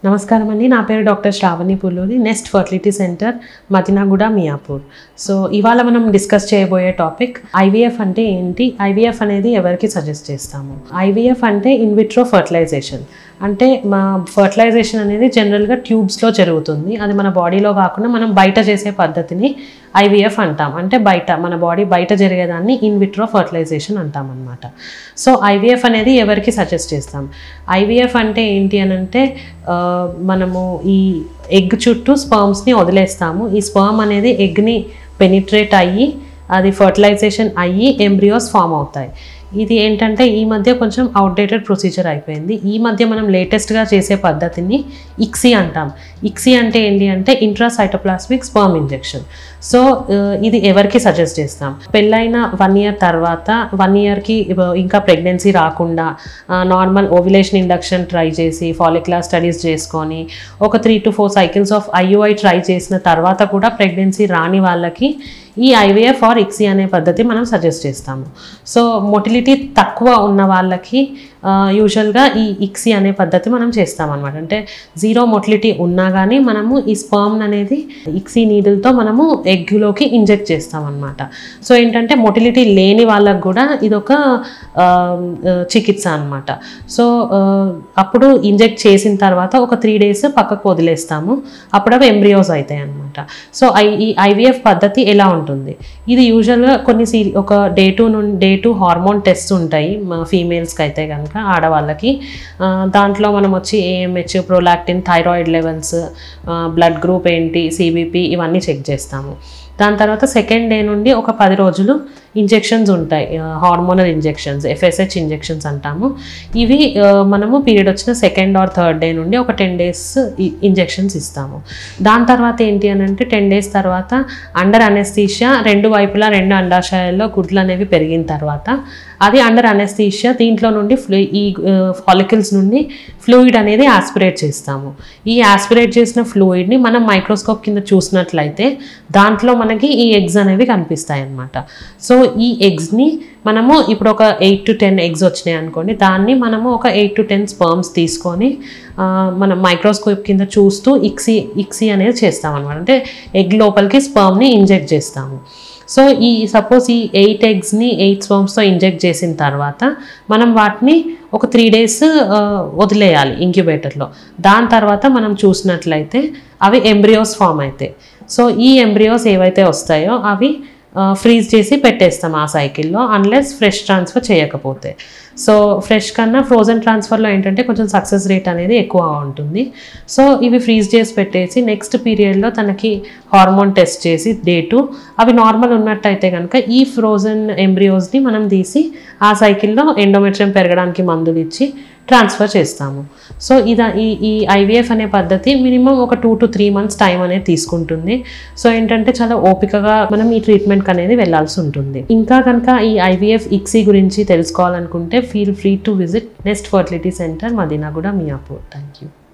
నమస్కారం అండి నా పేరు doctor Sravani Pulluri Nest fertility centre Madinaguda Miyapur so ఇవాళ మనం డిస్కస్ చేయబోయే టాపిక్ ఐవీఎఫ్ అంటే ఏంటి ఐవీఎఫ్ అనేది ఎవరికి సజెస్ట్ చేస్తాము ఐవీఎఫ్ అంటే ఇన్విట్రో ఫర్టిలైజేషన్ అంటే మా ఫర్టిలైజేషన్ అనేది జనరల్గా ట్యూబ్స్లో జరుగుతుంది అది మన బాడీలో కాకుండా మనం బయట చేసే పద్ధతిని ఐవీఎఫ్ అంటాం అంటే బయట మన బాడీ బయట జరిగేదాన్ని ఇన్విట్రో ఫర్టిలైజేషన్ అంటాం అనమాట సో ఐవీఎఫ్ అనేది ఎవరికి సజెస్ట్ చేస్తాం ఐవీఎఫ్ అంటే ఏంటి అని అంటే ఆ, మనము ఈ ఎగ్ చుట్టూ స్పర్మ్స్ని వదిలేస్తాము ఈ స్పర్మ్ అనేది ఎగ్ని పెనిట్రేట్ అయ్యి అది ఫర్టిలైజేషన్ అయ్యి ఎంబ్రియోస్ ఫామ్ అవుతాయి ఇది ఏంటంటే ఈ మధ్య కొంచెం అవుట్డేటెడ్ ప్రొసీజర్ అయిపోయింది ఈ మధ్య మనం లేటెస్ట్గా చేసే పద్ధతిని ఇక్సీ అంటాం ఇక్సీ అంటే ఏంటి అంటే ఇంట్రాసైటోప్లాస్మిక్ స్పర్మ్ ఇంజెక్షన్ సో ఆ, ఇది ఎవరికి సజెస్ట్ చేస్తాం పెళ్ళైన వన్ ఇయర్ తర్వాత వన్ ఇయర్కి ఇంకా ప్రెగ్నెన్సీ రాకుండా నార్మల్ ఓవిలేషన్ ఇండక్షన్ ట్రై చేసి ఫాలిక్యులర్ స్టడీస్ చేసుకొని ఒక three to four cycles of IUI try చేసిన తర్వాత కూడా ప్రెగ్నెన్సీ రాని వాళ్ళకి ఈ ఐవీఎఫ్ ఆర్ ఇక్సీ అనే పద్ధతి మనం సజెస్ట్ చేస్తాము సో మొటిలిటీ తక్కువ ఉన్న వాళ్ళకి యూజువల్గా ఈ ఇక్సీ అనే పద్ధతి మనం చేస్తామన్నమాట అంటే జీరో మొటిలిటీ ఉన్నా కానీ మనము ఈ స్పర్మ్ అనేది ఇక్సీ నీడిల్తో మనము ఎగ్లోకి ఇంజెక్ట్ చేస్తామన్నమాట సో ఏంటంటే మొటిలిటీ లేని వాళ్ళకు కూడా ఇదొక ఆ, ఆ, చికిత్స అనమాట సో ఆ, అప్పుడు ఇంజెక్ట్ చేసిన తర్వాత ఒక త్రీ డేస్ పక్కకు వదిలేస్తాము అప్పుడు అవి ఎంబ్రియోస్ అవుతాయి అనమాట సో ఐ ఈ ఐవీఎఫ్ పద్ధతి ఎలా ఉంటుంది ఇది యూజువల్గా కొన్ని సీ ఒక డే టూ నుండి డే టూ హార్మోన్ టెస్ట్ ఉంటాయి ఫీమేల్స్కి అయితే కనుక ఆడవాళ్ళకి ఆ, దాంట్లో మనం వచ్చి AMH prolactin thyroid levels blood group ఏంటి సిబిపి ఇవన్నీ చెక్ చేస్తాము దాని తర్వాత సెకండ్ డే నుండి ఒక పది రోజులు ఇంజెక్షన్స్ ఉంటాయి హార్మోనల్ ఇంజెక్షన్స్ ఎఫ్ఎస్హెచ్ ఇంజెక్షన్స్ అంటాము ఇవి ఆ, మనము పీరియడ్ వచ్చిన సెకండ్ ఆర్ థర్డ్ డే నుండి ఒక టెన్ డేస్ ఇంజెక్షన్స్ ఇస్తాము దాని తర్వాత ఏంటి అని అంటే టెన్ డేస్ తర్వాత అండర్ అనెస్థీషియా రెండు వైపులా రెండు అండాశయాల్లో గుడ్లు అనేవి పెరిగిన తర్వాత అది అండర్ అనెస్థీషియా దీంట్లో నుండి ఫ్లూ ఈ ఫాలికల్స్ నుండి ఫ్లూయిడ్ అనేది ఆస్పిరేట్ చేస్తాము ఈ ఆస్పిరేట్ చేసిన ఫ్లూయిడ్ని మనం మైక్రోస్కోప్ కింద చూసినట్లయితే దాంట్లో మనకి ఈ ఎగ్స్ అనేవి కనిపిస్తాయి అన్నమాట సో ఈ ఎగ్స్ని మనము ఇప్పుడు ఒక ఎయిట్ టు టెన్ ఎగ్స్ వచ్చినాయి అనుకోండి దాన్ని మనము ఒక ఎయిట్ టు టెన్ స్పర్మ్స్ తీసుకొని ఆ, మనం మైక్రోస్కోప్ కింద చూస్తూ ఇక్సీ ఇక్సీ అనేది చేస్తాం అనమాట అంటే ఎగ్ లోపలికి స్పర్మ్ని ఇంజెక్ట్ చేస్తాము సో ఈ సపోజ్ ఈ ఎయిట్ ఎగ్స్ని ఎయిట్ స్పర్మ్స్తో ఇంజెక్ట్ చేసిన తర్వాత మనం వాటిని ఒక త్రీ డేస్ వదిలేయాలి ఇంక్యుబేటర్లో దాని తర్వాత మనం చూసినట్లయితే అవి ఎంబ్రియోస్ ఫామ్ అవుతాయి సో ఈ ఎంబ్రియోస్ ఏవైతే వస్తాయో అవి ఫ్రీజ్ చేసి పెట్టేస్తాం ఆ సైకిల్లో అన్లెస్ ఫ్రెష్ ట్రాన్స్ఫర్ చేయకపోతే సో ఫ్రెష్ కన్నా ఫ్రోజన్ ట్రాన్స్ఫర్లో ఏంటంటే కొంచెం సక్సెస్ రేట్ అనేది ఎక్కువ ఉంటుంది సో ఇవి ఫ్రీజ్ చేసి పెట్టేసి నెక్స్ట్ పీరియడ్లో తనకి హార్మోన్ టెస్ట్ చేసి డే టు అవి నార్మల్ ఉన్నట్టయితే కనుక ఈ ఫ్రోజన్ ఎంబ్రియోస్ని మనం తీసి ఆ సైకిల్లో ఎండోమెట్రియం పెరగడానికి మందులు ఇచ్చి ట్రాన్స్ఫర్ చేస్తాము సో ఇదా ఈ ఈ ఐవీఎఫ్ అనే పద్ధతి మినిమం ఒక two to three months time అనేది తీసుకుంటుంది సో ఏంటంటే చాలా ఓపికగా మనం ఈ ట్రీట్మెంట్కి అనేది వెళ్ళాల్సి ఉంటుంది ఇంకా కనుక ఈ ఐవీఎఫ్ ఇక్సీ గురించి తెలుసుకోవాలనుకుంటే feel free to visit Nest fertility centre Madinaguda Miyapur thank you